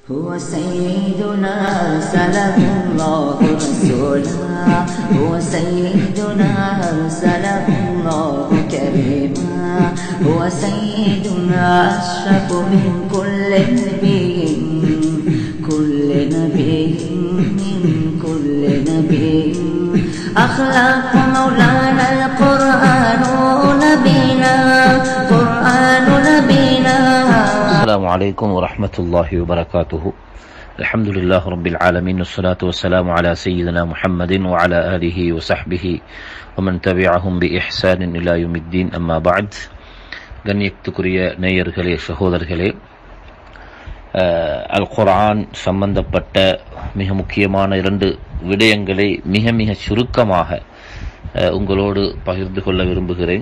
هو سيدنا أرسله الله رسولا هو سيدنا أرسله الله كريما هو سيدنا أشرف من كل نبي كل نبي من كل نبي أخلاق مولانا القرآن نبينا قرآن نبينا السلام عليكم ورحمة الله وبركاته الحمد لله رب العالمين والصلاة والسلام على سيدنا محمد وعلى آله وصحبه ومن تبعهم بإحسان إلى يوم الدين أما بعد கண்ணியத்துக்குரிய நேயர்களே சகோதரர்களே அஹ், அல் குர்ஆன் சம்பந்தப்பட்ட மிக முக்கியமான இரண்டு விடயங்களை மிக மிக சுருக்கமாக அஹ், உங்களோடு பகிர்ந்து கொள்ள விரும்புகிறேன்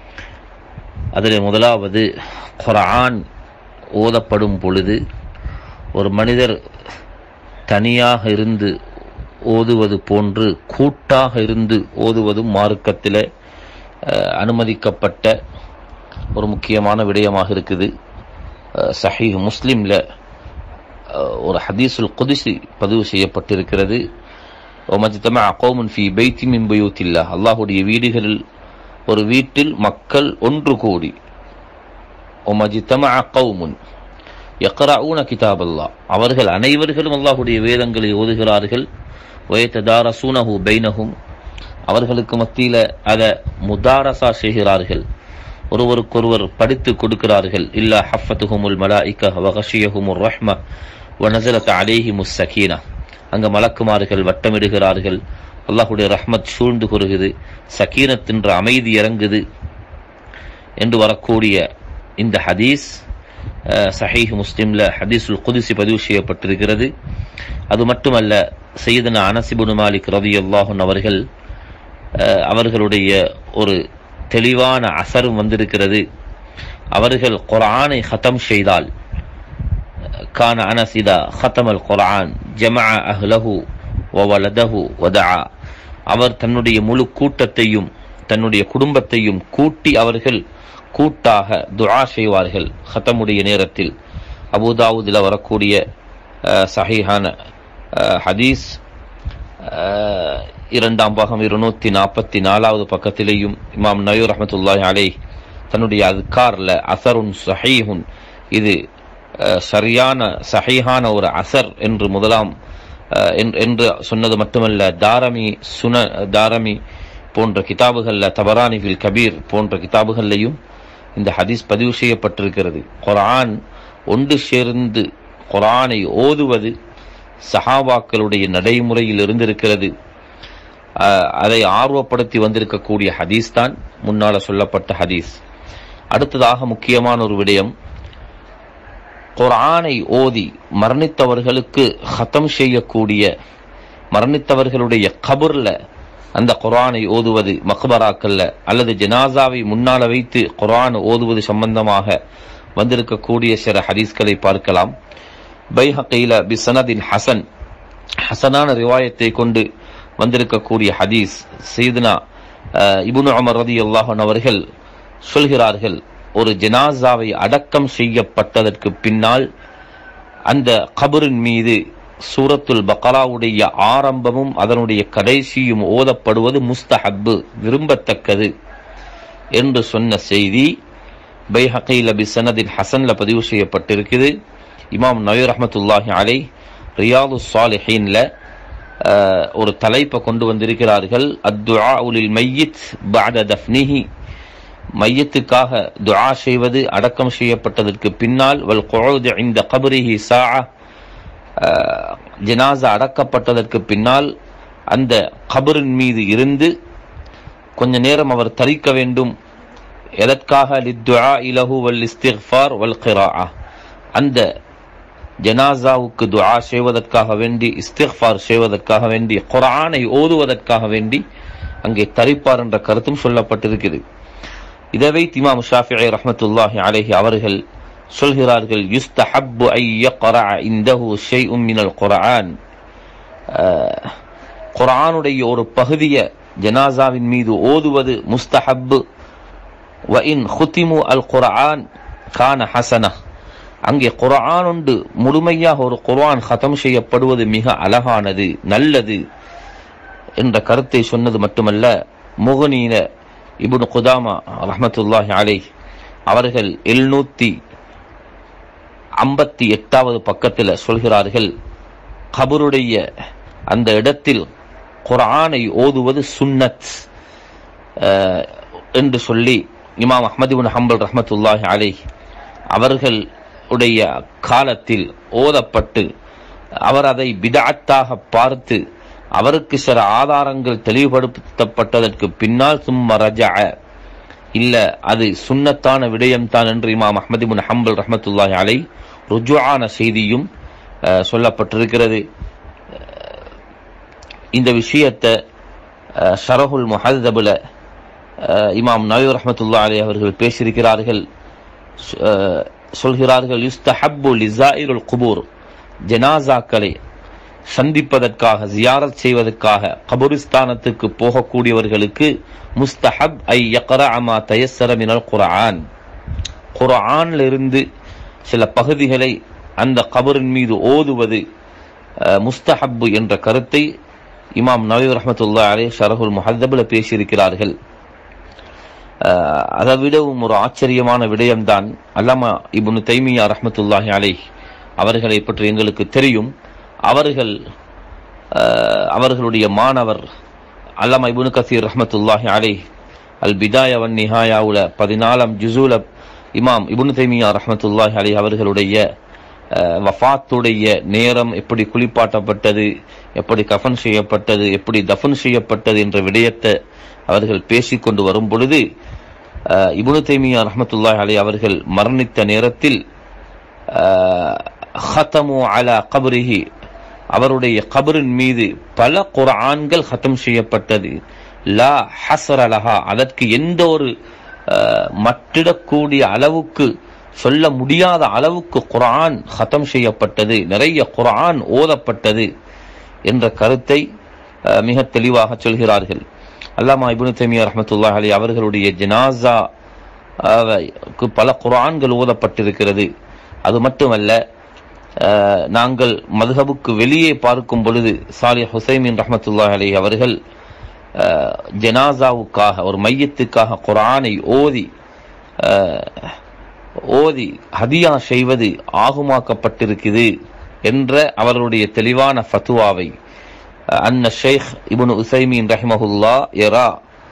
அதில் முதலாவது குர்ஆன் ஓதப்படும் பொழுது ஒரு மனிதர் தனியாக இருந்து ஓதுவது போன்று கூட்டாக இருந்து ஓதுவதும் மார்க்கத்தில் அஹ், அனுமதிக்கப்பட்ட ஒரு முக்கியமான விடயமாக இருக்குது அஹ், சஹீஹ் முஸ்லிம்ல அஹ், ஒரு ஹதீஸுல் குதிசி பதிவு செய்யப்பட்டிருக்கிறது ஒமஜ்தமா கௌமுன் ஃபி பைத்தி மின் பயூத்தில்லா அல்லாஹுடைய வீடுகளில் ஒரு வீட்டில் மக்கள் ஒன்று கூடி ஒமஜித்தமா கௌமுன் யக்ரஊன கிதாப் அல்லாஹ் அவர்கள் அனைவர்களும் அல்லாஹுடைய வேதங்களை ஓதுகிறார்கள் வயத்ததாரசூனஹு பைனஹும் அவர்களுக்கு மத்தியில அதை முதாரசா செய்கிறார்கள் ஒருவருக்கொருவர் படித்து கொடுக்கிறார்கள் இல்லா ஹஃபத்துஹுமுல் மலாயிக்க வகஷியஹுமுர் ரஹ்ம வனசலத் அலேஹிமுஸ் சகீனா அங்க மலக்குமார்கள் வட்டமிடுகிறார்கள் அல்லாஹுடைய ரஹ்மத் சூழ்ந்து கொள்கிறது சக்கீனத் என்ற அமைதி இறங்குது என்று வரக்கூடிய இந்த ஹதீஸ் அஹ், சஹீஹ் முஸ்லிம்ல ஹதீஸுல் குதிசி பதிவு செய்யப்பட்டிருக்கிறது அது மட்டுமல்ல சையதனா அனசிபுன் மாலிக் ரவி அல்லாஹன் அவர்கள் அஹ், அவர்களுடைய ஒரு தெளிவான அசரும் வந்திருக்கிறது அவர்கள் குர்ஆனை ஹதம் செய்தால் கான அனசிதா ஹத்தமல் குர்ஆன் ஜமா அஹ்லஹு வவலதஹு வதஆ அவர் தன்னுடைய முழு கூட்டத்தையும் தன்னுடைய குடும்பத்தையும் கூட்டி அவர்கள் கூட்டாக துஆ செய்வார்கள் ஹத்தமுடைய நேரத்தில் அபுதாவுதில் வரக்கூடிய அஹ், சஹீஹான அஹ், ஹதீஸ் அஹ், இரண்டாம் பாகம் இருநூத்தி நாற்பத்தி நாலாவது பக்கத்திலேயும் இமாம் நயூர் ரஹமத்துல்லாஹி அலை தன்னுடைய அதுக்கார்ல அசருன் சஹீஹுன் இது அஹ், சரியான சஹீஹான ஒரு அசர் என்று முதலாம் அஹ், என்- என்று சொன்னது மட்டுமல்ல தாரமி சுன தாரமி போன்ற கிதாபுகள்ல தபரானி ஃபில் கபீர் போன்ற கிதாபுகள்லையும் இந்த ஹதீஸ் பதிவு செய்யப்பட்டிருக்கிறது குர்ஆன் ஒன்று சேர்ந்து குர்ஆனை ஓதுவது சஹாபாக்களுடைய நடைமுறையில் இருந்திருக்கிறது அஹ், அதை ஆர்வப்படுத்தி வந்திருக்கக்கூடிய ஹதீஸ் தான் முன்னால சொல்லப்பட்ட ஹதீஸ் அடுத்ததாக முக்கியமான ஒரு விடயம் குர்ஆனை ஓதி மரணித்தவர்களுக்கு ஹத்தம் செய்யக்கூடிய மரணித்தவர்களுடைய கபர்ல அந்த குர்ஆனை ஓதுவது மக்பராக்கல்ல அல்லது ஜனாசாவை முன்னால வைத்து குர்ஆன் ஓதுவது சம்பந்தமாக வந்திருக்கக்கூடிய சில ஹதீஸ்களை பார்க்கலாம் பைஹகைல பிசனதின் ஹசன் ஹசனான ரிவாயத்தை கொண்டு வந்திருக்கக்கூடிய ஹதீஸ் சீதனா இபுனு அமர் ரதி அல்லாஹன் அவர்கள் சொல்கிறார்கள் ஒரு ஜனாசாவை அடக்கம் செய்யப்பட்டதற்கு பின்னால் அந்த கபரின் மீது சூரத்துல் பக்ராவுடைய ஆரம்பமும் அதனுடைய கடைசியும் ஓதப்படுவது முஸ்தஹப்பு விரும்பத்தக்கது என்று சொன்ன செய்தி பைஹகைல பிசனதின் ஹசன்ல பதிவு செய்யப்பட்டிருக்குது இமாம் நவீர் ரஹமத்துல்லாஹி அலை ரியாது சாலிஹீன்ல அஹ், ஒரு தலைப்பை கொண்டு வந்திருக்கிறார்கள் அத்துஆ உலில் மையித் பஅத தஃப்னிஹி மையத்துக்காக துஆ செய்வது அடக்கம் செய்யப்பட்டதற்கு பின்னால் வல் குஊது இந்த கபரிஹி சாஅ அஹ், ஜனாசா அடக்கப்பட்டதற்கு பின்னால் அந்த கபரின் மீது இருந்து கொஞ்ச நேரம் அவர் தரிக்க வேண்டும் எதற்காக லித்துஆ இலஹு வல் இஸ்திக்ஃபார் வல் கிராஆ அந்த ஜனாசாவுக்கு துஆ செய்வதற்காக வேண்டி இஸ்திக்ஃபார் செய்வதற்காக வேண்டி குர்ஆனை ஓதுவதற்காக வேண்டி அங்கே தரிப்பார் என்ற கருத்தும் சொல்லப்பட்டிருக்கிறது இதை வைத்து இமாம் ஷாஃபிஐ ரஹ்மத்துல்லாஹி அலைஹி அவர்கள் சொல்கிறார்கள் யுஸ்தஹப்பு ஐ யக்ரஅ இந்தஹு ஷைஉம் மினல் குர்ஆன் அஹ், குர்ஆனுடைய ஒரு பகுதியை ஜனாசாவின் மீது ஓதுவது முஸ்தஹப்பு وإن ختموا القرآن كان حسنة அங்கே குர்ஆன் உண்டு முழுமையாக ஒரு குர்ஆன் ஹதம் செய்யப்படுவது மிக அழகானது நல்லது என்ற கருத்தை சொன்னது மட்டுமல்ல முகனீன இப்னு குதாமா ரஹ்மத்துல்லாஹி அலை அவர்கள் எழுநூத்தி ஐம்பத்தி எட்டாவது பக்கத்தில் சொல்கிறார்கள் கபருடைய அந்த இடத்தில் குர்ஆனை ஓதுவது சுன்னத் அஹ், என்று சொல்லி இமாம் அஹ்மது இப்னு ஹம்பல் ரஹ்மத்துல்லாஹி அலை அவர்களுடைய காலத்தில் ஓதப்பட்டு அவர் அதை பிதஅத்தாக பார்த்து அவருக்கு சில ஆதாரங்கள் தெளிவுபடுத்தப்பட்டதற்கு பின்னால் சும்ம ரஜஅ இல்ல அது சுன்னத்தான விடயம்தான் என்று இமாம் அஹ்மது இப்னு ஹம்பல் ரஹ்மத்துல்லாஹி அலை ருஜுஆன செய்தியும் அஹ், சொல்லப்பட்டிருக்கிறது இந்த விஷயத்தை அஹ், ஷரஹுல் முஹதபுல அஹ், இமாம் நவி ரஹ்மத்துல்லா அலி அவர்கள் பேசியிருக்கிறார்கள் சொ- அஹ், சொல்கிறார்கள் யுஸ்தஹப்பு லிசாயிருல் குபூர் ஜனாசாக்களை சந்திப்பதற்காக ஜியாரத் செய்வதற்காக கபுரிஸ்தானத்துக்கு போகக்கூடியவர்களுக்கு முஸ்தஹப் ஐ யக்ரா மா தயஸ்ஸர மினல் குர்ஆன் குர்ஆன்ல இருந்து சில பகுதிகளை அந்த கபரின் மீது ஓதுவது அஹ், முஸ்தஹப்பு என்ற கருத்தை இமாம் நவீ ரஹமத்துல்லா அலே ஷரஹுல் முஹத்தபில் பேசியிருக்கிறார்கள் அஹ், அதை விடவும் ஒரு ஆச்சரியமான விடயம்தான் அல்லாமா இப்னு தைமியா ரஹ்மத்துல்லாஹி அலை அவர்களை பற்றி எங்களுக்கு தெரியும் அவர்கள் அஹ், அவர்களுடைய மாணவர் அல்லாமா இப்னு கசீர் ரஹ்மத்துல்லாஹி அலை அல் பிதாய வன் நிஹாயாவுல பதினாலாம் ஜுசூல இமாம் இப்னு தைமியா ரஹ்மத்துல்லாஹி அலை அவர்களுடைய அஹ், வஃபாத்துடைய நேரம் எப்படி குளிப்பாட்டப்பட்டது எப்படி கஃன் செய்யப்பட்டது எப்படி தஃபன் செய்யப்பட்டது என்ற விடயத்தை அவர்கள் பேசிக்கொண்டு வரும் பொழுது அஹ், இப்னு தைமியா ரஹ்மத்துல்லாஹி அலை அவர்கள் மரணித்த நேரத்தில் அஹ், ஹதமு அலா கபரிஹி அவருடைய கபரின் மீது பல குர்ஆன்கள் ஹத்தம் செய்யப்பட்டது லா ஹஸ்ர லஹா அதற்கு எந்த ஒரு அஹ், மட்டிடக்கூடிய அளவுக்கு சொல்ல முடியாத அளவுக்கு குர்ஆன் ஹத்தம் செய்யப்பட்டது நிறைய குர்ஆன் ஓதப்பட்டது என்ற கருத்தை அஹ், மிக தெளிவாக சொல்கிறார்கள் அல்லாமா இப்னு தைமியா ரஹ்மத்துல்லாஹி அலைஹி அவர்களுடைய ஜனாசா க்கு பல குர்ஆன்கள் ஓதப்பட்டிருக்கிறது அது மட்டுமல்ல அஹ், நாங்கள் மதுஹபுக்கு வெளியே பார்க்கும் பொழுது சாலி ஹுசைமின் ரஹ்மத்துல்லாஹி அலைஹி அவர்கள் அஹ், ஜனாசாவுக்காக ஒரு மையத்துக்காக குர்ஆனை ஓதி அஹ், ஓதி ஹதியா செய்வது ஆகுமாக்கப்பட்டிருக்குது என்ற அவர்களுடைய தெளிவான ஃபத்துவாவை அன்ன ஷேக் இப்னு உசைமீன் ரஹிமஹுல்லா யரா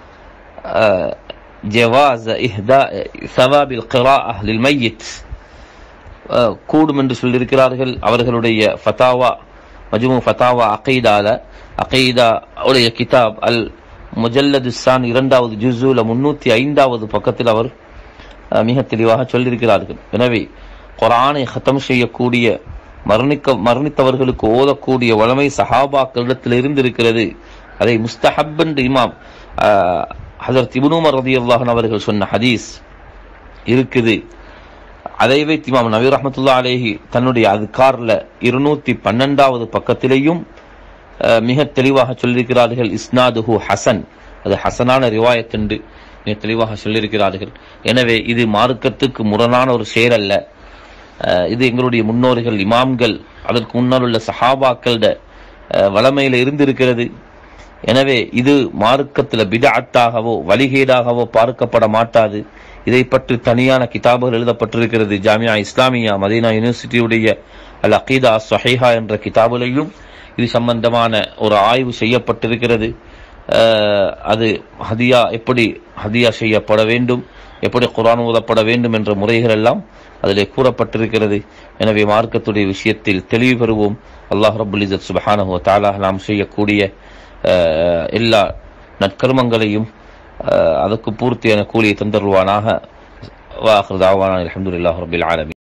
ஜவாஸ் இஹ்தா சவாபில் கிராஅஹ் லில் மையித் அஹ், கூடும் என்று சொல்லியிருக்கிறார்கள் அவர்களுடைய ஃபதாவா மஜ்மு ஃபதாவா அகைதால அகைதா உடைய கிதாப் அல் முஜல்லது சான் இரண்டாவது ஜுசூல முன்னூத்தி ஐந்தாவது பக்கத்தில் அவர் அஹ், மிக தெளிவாக சொல்லியிருக்கிறார்கள் எனவே குர்ஆனை ஹத்தம் செய்யக்கூடிய மரணிக்க மரணித்தவர்களுக்கு ஓதக்கூடிய வளமை சஹாபாக்களிடத்தில் இருந்திருக்கிறது அதை முஸ்தஹப் என்று இமாம் அஹ், ஹஜரத் இப்னு உமர் ரலியல்லாஹு அன்ஹு அவர்கள் சொன்ன ஹதீஸ் இருக்குது அதை வைத்து இமாம் நபி ரஹ்மத்துல்லாஹி அலைஹி தன்னுடைய அதுக்கார்ல இருநூத்தி பன்னெண்டாவது பக்கத்திலேயும் அஹ், மிக தெளிவாக சொல்லியிருக்கிறார்கள் இஸ்னாதுஹு ஹசன் அது ஹசனான ரிவாயத் என்று மிக தெளிவாக சொல்லியிருக்கிறார்கள் எனவே இது மார்க்கத்துக்கு முரணான ஒரு செயல் அல்ல அஹ், இது எங்களுடைய முன்னோர்கள் இமாம்கள் அதற்கு முன்னால் உள்ள சஹாபாக்களோட அஹ், வளமையில இருந்திருக்கிறது எனவே இது மார்க்கத்தில் பிதஅத்தாகவோ வழிகேடாகவோ பார்க்கப்பட மாட்டாது இதை பற்றி தனியான கிதாபுகள் எழுதப்பட்டிருக்கிறது ஜாமியா இஸ்லாமியா மதீனா யூனிவர்சிட்டியுடைய அல் அகீதா சஹீஹா என்ற கிதாபிலையும் இது சம்பந்தமான ஒரு ஆய்வு செய்யப்பட்டிருக்கிறது அஹ், அது ஹதியா எப்படி ஹதியா செய்யப்பட வேண்டும் எப்படி குர்ஆன் ஓதப்பட வேண்டும் என்ற முறைகள் எல்லாம் அதிலே கூறப்பட்டிருக்கிறது எனவே மார்க்கத்துடைய விஷயத்தில் தெளிவு பெறுவோம் அல்லாஹ் ரபுல் இஸத் சுப்ஹானஹு வ தஆலா நாம் செய்யக்கூடிய அஹ், எல்லா நற்கர்மங்களையும் அஹ், அதற்கு பூர்த்தியான கூலியை தந்தருவானாக வாஹிர் தாவானா அல்ஹம்துலில்லாஹி ரப்பில் ஆலமீன்